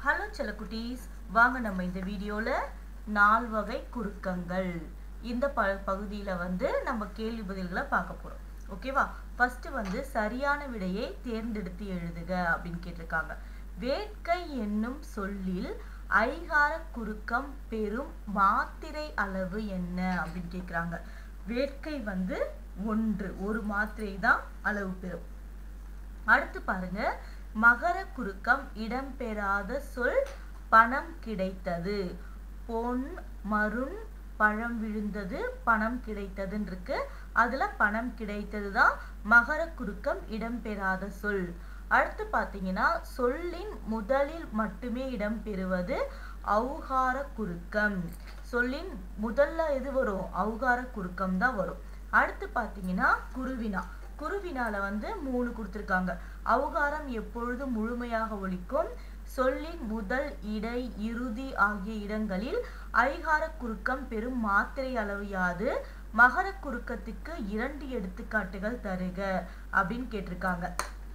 hello செல்லக்குட்டீஸ் வாங்க நம்ம இந்த வீடியோவில் நால் வகை குறுக்கங்கள் இந்த ப பகுதியில் வந்து நம்ம கேள்வி பதில்களை பார்க்க போகிறோம் ஓகேவா ஃபர்ஸ்ட் வந்து சரியான விடையை தேர்ந்தெடுத்து எழுதுக அப்படின்னு கேட்டிருக்காங்க வேட்கை என்னும் சொல்லில் ஐகார குறுக்கம் பெறும் மாத்திரை அளவு என்ன அப்படின்னு கேட்குறாங்க வேட்கை வந்து ஒன்று ஒரு மாத்திரை தான் அளவு பெறும் அடுத்து பாருங்க மகர குறுக்கம் இடம்பெறாத சொல் பணம் கிடைத்தது பொன் மருண் பழம் விழுந்தது பணம் கிடைத்ததுன்னு இருக்கு அதுல பணம் கிடைத்தது தான் மகர குறுக்கம் இடம்பெறாத சொல் அடுத்து பார்த்தீங்கன்னா சொல்லின் முதலில் மட்டுமே இடம்பெறுவது ஔகார குறுக்கம் சொல்லின் முதல்ல எது வரும் ஔகார குறுக்கம் தான் வரும் அடுத்து பார்த்தீங்கன்னா குருவினா குருவினால வந்து மூணு கொடுத்துருக்காங்க அவுகாரம் எப்பொழுது முழுமையாக ஒழிக்கும் சொல்லின் முதல் இடை இறுதி ஆகிய இடங்களில் ஐகார குறுக்கம் பெரும் மாத்திரை அளவு யாது மகர குறுக்கத்துக்கு இரண்டு எடுத்துக்காட்டுகள் தருக அப்படின்னு கேட்டிருக்காங்க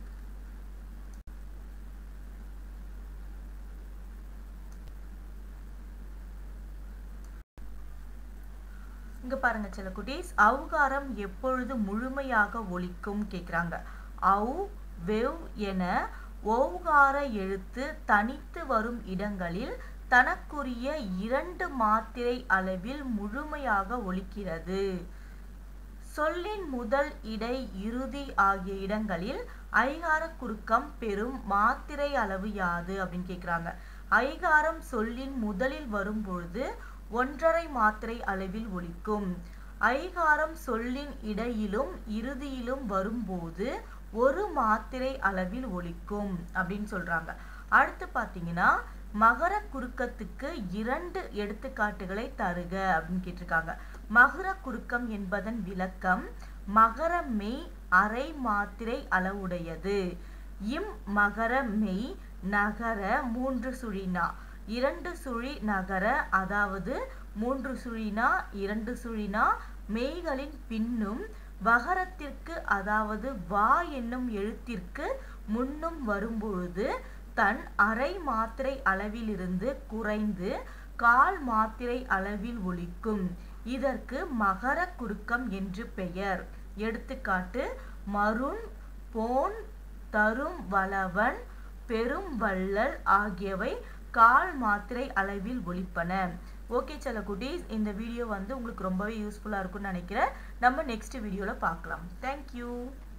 இங்க பாருங்க சில குட்டீஸ் அவுகாரம் எப்பொழுது முழுமையாக ஒழிக்கும் கேக்குறாங்க அவு வெவ் என ஓவுகார எழுத்து தனித்து வரும் இடங்களில் தனக்குரிய இரண்டு மாத்திரை அளவில் முழுமையாக ஒழிக்கிறது சொல்லின் முதல் இடை இறுதி ஆகிய இடங்களில் ஐகார குறுக்கம் பெறும் மாத்திரை அளவு யாது அப்படின்னு கேக்குறாங்க ஐகாரம் சொல்லின் முதலில் வரும் பொழுது ஒன்றரை மாத்திரை அளவில் ஒலிக்கும் ஐகாரம் சொல்லின் இடையிலும் இறுதியிலும் வரும்போது ஒரு மாத்திரை அளவில் ஒலிக்கும் அப்படின்னு சொல்றாங்க அடுத்து பாத்தீங்கன்னா மகர குறுக்கத்துக்கு இரண்டு எடுத்துக்காட்டுகளை தருக அப்படின்னு கேட்டிருக்காங்க மகர குறுக்கம் என்பதன் விளக்கம் மகர மெய் அரை மாத்திரை அளவுடையது இம் மகர மெய் நகர மூன்று சுழினா இரண்டு சுழி நகர அதாவது மூன்று சுழினா இரண்டு சுழினா மெய்களின் பின்னும் வகரத்திற்கு அதாவது வா என்னும் எழுத்திற்கு முன்னும் வரும்பொழுது தன் அரை மாத்திரை அளவிலிருந்து குறைந்து கால் மாத்திரை அளவில் ஒலிக்கும் இதற்கு மகர குறுக்கம் என்று பெயர் எடுத்துக்காட்டு மருண் போன் தரும் வளவன் பெரும் வள்ளல் ஆகியவை கால் மாத்திரை அளவில் ஒலிப்பன ஓகே சில குட்டீஸ் இந்த வீடியோ வந்து உங்களுக்கு ரொம்பவே யூஸ்ஃபுல்லாக இருக்கும்னு நினைக்கிறேன் நம்ம நெக்ஸ்ட் வீடியோவில் பார்க்கலாம் தேங்க்யூ